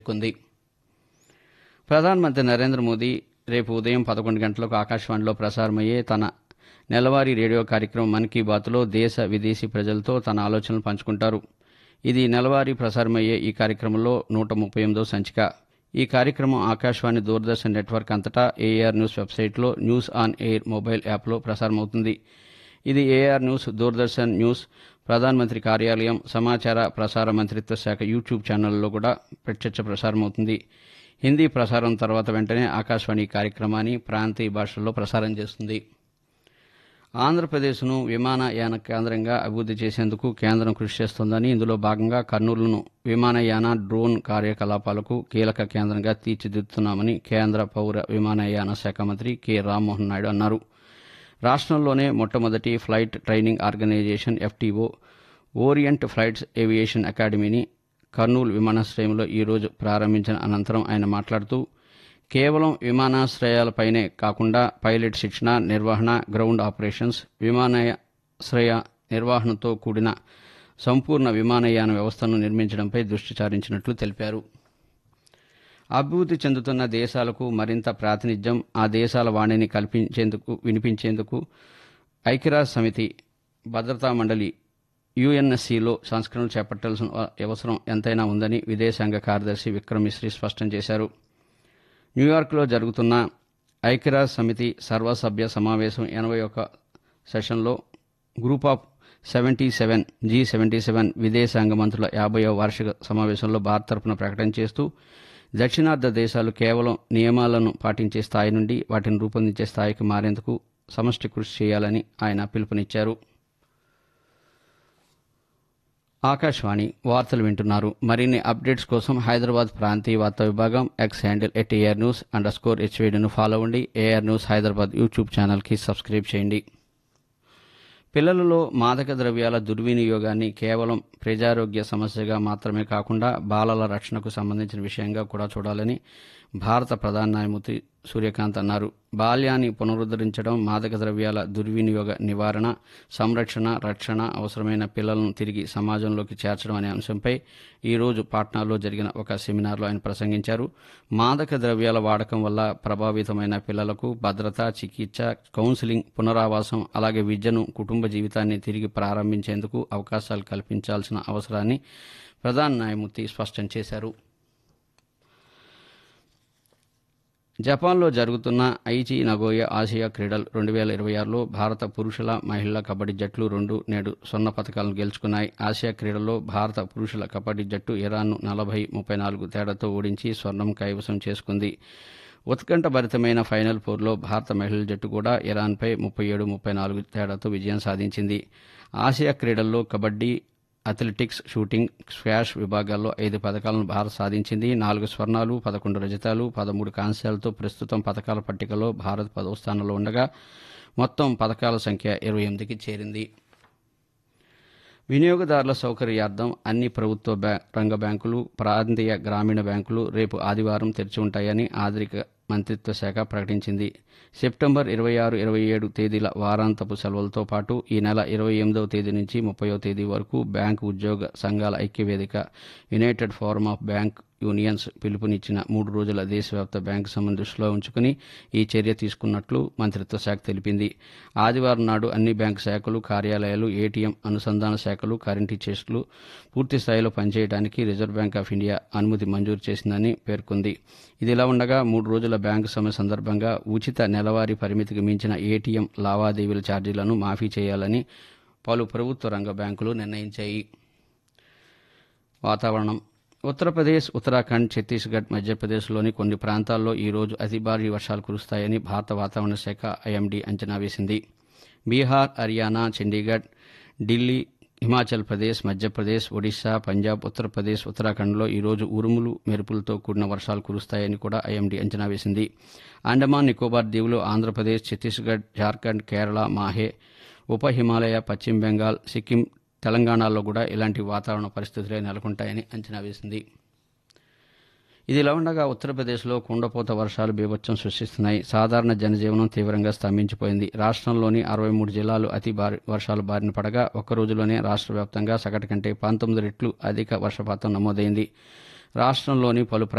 కుంది ప్రధానమంత్రి నరేంద్ర మోదీ రేపు ఉదయం పదకొండు గంటలకు ఆకాశవాణిలో ప్రసారమయ్యే తన నెలవారీ రేడియో కార్యక్రమం మన్ కీ బాత్లో దేశ విదేశీ ప్రజలతో తన ఆలోచనలు పంచుకుంటారు ఇది నెలవారీ ప్రసారమయ్యే ఈ కార్యక్రమంలో నూట ముప్పై ఎనిమిదో సంచిక ఈ కార్యక్రమం ఆకాశవాణి దూరదర్శన్ నెట్వర్క్ అంతటా ఏఆర్ న్యూస్ వెబ్సైట్లో న్యూస్ ఆన్ ఎయిర్ మొబైల్ యాప్లో ప్రసారమవుతుంది ఇది ఏఆర్ న్యూస్ దూరదర్శన్ న్యూస్ ప్రధానమంత్రి కార్యాలయం సమాచార ప్రసార మంత్రిత్వ శాఖ యూట్యూబ్ ఛానల్లో కూడా ప్రత్యక్ష ప్రసారమవుతుంది హిందీ ప్రసారం తర్వాత వెంటనే ఆకాశవాణి ఈ కార్యక్రమాన్ని ప్రాంతీయ భాషల్లో ప్రసారం చేస్తుంది ఆంధ్రప్రదేశ్ను విమానయాన కేంద్రంగా అభివృద్ధి చేసేందుకు కేంద్రం కృషి చేస్తోందని ఇందులో భాగంగా కర్నూలును విమానయాన డ్రోన్ కార్యకలాపాలకు కీలక కేంద్రంగా తీర్చిదిద్దుతున్నామని కేంద్ర పౌర విమానయాన శాఖ మంత్రి కె రామ్మోహన్ నాయుడు అన్నారు రాష్ట్రంలోనే మొట్టమొదటి flight training organisation FTO orient flights aviation అకాడమీని కర్నూలు విమానాశ్రయంలో ఈరోజు ప్రారంభించిన అనంతరం ఆయన మాట్లాడుతూ కేవలం విమానాశ్రయాలపైనే కాకుండా పైలట్ శిక్షణ నిర్వహణ గ్రౌండ్ ఆపరేషన్స్ విమానాశ్రయ నిర్వహణతో కూడిన సంపూర్ణ విమానయాన వ్యవస్థను నిర్మించడంపై దృష్టి సారించినట్లు తెలిపారు అభివృద్ధి చెందుతున్న దేశాలకు మరింత ప్రాతినిధ్యం ఆ దేశాల వాణిని కల్పించేందుకు వినిపించేందుకు ఐక్యరాజ్య సమితి భద్రతా మండలి యుఎన్ఎస్సిలో సంస్కరణలు చేపట్టాల్సిన అవసరం ఎంతైనా ఉందని విదేశాంగ కార్యదర్శి విక్రమ్ మిశ్రీ స్పష్టం చేశారు న్యూయార్క్లో జరుగుతున్న ఐక్యరాజ్య సమితి సర్వసభ్య సమావేశం ఎనభై ఒక సెషన్లో group of seventy seven G seventy seven విదేశాంగ మంత్రుల యాభైవ వార్షిక సమావేశంలో భారత్ తరపున ప్రకటన చేస్తూ దక్షిణార్ధ దేశాలు కేవలం నియమాలను పాటించే స్థాయి నుండి వాటిని రూపొందించే స్థాయికి మారేందుకు సమష్టి కృషి చేయాలని ఆయన పిలుపునిచ్చారు ఆకాశవాణి వార్తలు వింటున్నారు మరిన్ని అప్డేట్స్ కోసం హైదరాబాద్ ప్రాంతీయ వార్తా విభాగం X handle at AIR news underscore హెచ్వీడీను ఫాలో అవ్వండి ఏఆర్ న్యూస్ హైదరాబాద్ యూట్యూబ్ ఛానల్కి సబ్స్క్రైబ్ చేయండి పిల్లలలో మాదక ద్రవ్యాల దుర్వినియోగాన్ని కేవలం ప్రజారోగ్య సమస్యగా మాత్రమే కాకుండా బాలల రక్షణకు సంబంధించిన విషయంగా కూడా చూడాలని భారత ప్రధాన న్యాయమూర్తి సూర్యకాంత్ అన్నారు బాల్యాన్ని పునరుద్ధరించడం మాదక ద్రవ్యాల దుర్వినియోగ నివారణ సంరక్షణ రక్షణ అవసరమైన పిల్లలను తిరిగి సమాజంలోకి చేర్చడం అనే అంశంపై ఈరోజు పాట్నాలో జరిగిన ఒక సెమినార్లో ఆయన ప్రసంగించారు మాదక ద్రవ్యాల వాడకం వల్ల ప్రభావితమైన పిల్లలకు భద్రత చికిత్స కౌన్సిలింగ్ పునరావాసం అలాగే విద్యను కుటుంబ జీవితాన్ని తిరిగి ప్రారంభించేందుకు అవకాశాలు కల్పించాల్సిన అవసరాన్ని ప్రధాన న్యాయమూర్తి స్పష్టం చేశారు జపాన్లో జరుగుతున్న ఐచి నగోయ ఆసియా క్రీడలు రెండు వేల ఇరవై ఆరులో భారత పురుషుల మహిళల కబడ్డీ జట్లు రెండు నేడు స్వర్ణ పథకాలను గెలుచుకున్నాయి ఆసియా క్రీడల్లో భారత పురుషుల కబడ్డీ జట్టు ఇరాన్ను నలభై ముప్పై నాలుగు తేడాతో ఓడించి స్వర్ణం కైవసం చేసుకుంది ఉత్కంఠభరితమైన ఫైనల్ పోర్లో భారత మహిళల జట్టు కూడా ఇరాన్పై ముప్పై ఏడు ముప్పై నాలుగు తేడాతో విజయం సాధించింది ఆసియా క్రీడల్లో కబడ్డీ అథ్లెటిక్స్ షూటింగ్ స్క్వాష్ విభాగాల్లో ఐదు పథకాలను భారత్ సాధించింది నాలుగు స్వర్ణాలు పదకొండు రజతాలు పదమూడు కాంస్యాలతో ప్రస్తుతం పథకాల పట్టికలో భారత్ పదవ స్థానంలో ఉండగా మొత్తం పథకాల సంఖ్య ఇరవై ఎనిమిదికి చేరింది వినియోగదారుల సౌకర్యార్థం అన్ని ప్రభుత్వ బ్యా రంగ బ్యాంకులు ప్రాంతీయ గ్రామీణ బ్యాంకులు రేపు ఆదివారం తెరిచి ఉంటాయని ఆర్థిక మంత్రిత్వ శాఖ ప్రకటించింది సెప్టెంబర్ ఇరవై ఆరు ఇరవై ఏడు తేదీల వారాంతపు సెలవులతో పాటు ఈ నెల ఇరవై ఎనిమిదవ తేదీ నుంచి ముప్పయో తేదీ వరకు బ్యాంకు ఉద్యోగ సంఘాల ఐక్యవేదిక united forum of bank unions పిలుపునిచ్చిన మూడు రోజుల దేశవ్యాప్త బ్యాంకు సమ్మెను దృష్టిలో ఉంచుకుని ఈ చర్య తీసుకున్నట్లు మంత్రిత్వ శాఖ తెలిపింది ఆదివారం నాడు అన్ని బ్యాంకు శాఖలు కార్యాలయాలు ఏటీఎం అనుసంధాన శాఖలు కరెంట్ చెస్టులు పూర్తి స్థాయిలో పనిచేయడానికి రిజర్వ్ బ్యాంక్ ఆఫ్ ఇండియా అనుమతి మంజూరు చేసిందని పేర్కొంది ఇదిలా ఉండగా మూడు రోజుల బ్యాంకు సమ్మె సందర్భంగా ఉచిత నెలవారీ పరిమితికి మించిన ఏటీఎం లావాదేవీల ఛార్జీలను మాఫీ చేయాలని పలు ప్రభుత్వ రంగ బ్యాంకులు నిర్ణయించాయి వాతావరణం ఉత్తరప్రదేశ్ ఉత్తరాఖండ్ ఛత్తీస్గఢ్ మధ్యప్రదేశ్లోని కొన్ని ప్రాంతాల్లో ఈ రోజు అతి భారీ వర్షాలు కురుస్తాయని భారత వాతావరణ శాఖ ఐఎండీ అంచనా వేసింది బీహార్ హర్యానా చండీగఢ్ ఢిల్లీ హిమాచల్ ప్రదేశ్ మధ్యప్రదేశ్ ఒడిశా పంజాబ్ ఉత్తరప్రదేశ్ ఉత్తరాఖండ్లో ఈరోజు ఉరుములు మెరుపులతో కూడిన వర్షాలు కురుస్తాయని కూడా ఐఎండీ అంచనా వేసింది అండమాన్ నికోబార్ దీవులు ఆంధ్రప్రదేశ్ ఛత్తీస్గఢ్ జార్ఖండ్ కేరళ మాహే ఉప హిమాలయ పశ్చిమ బెంగాల్ సిక్కిం తెలంగాణలో కూడా ఇలాంటి వాతావరణ పరిస్థితులే నెలకొంటాయని అంచనా వేసింది ఇదిలా ఉండగా ఉత్తరప్రదేశ్లో కుండపోత వర్షాలు బీభత్సం సృష్టిస్తున్నాయి సాధారణ జనజీవనం తీవ్రంగా స్తంభించిపోయింది రాష్ట్రంలోని అరవై మూడు జిల్లాలు అతి భారీ వర్షాలు బారిన పడగా ఒక్క రోజులోనే రాష్ట్ర వ్యాప్తంగా సగటు కంటే పంతొమ్మిది రెట్లు అధిక వర్షపాతం నమోదైంది రాష్ట్రంలోని పలు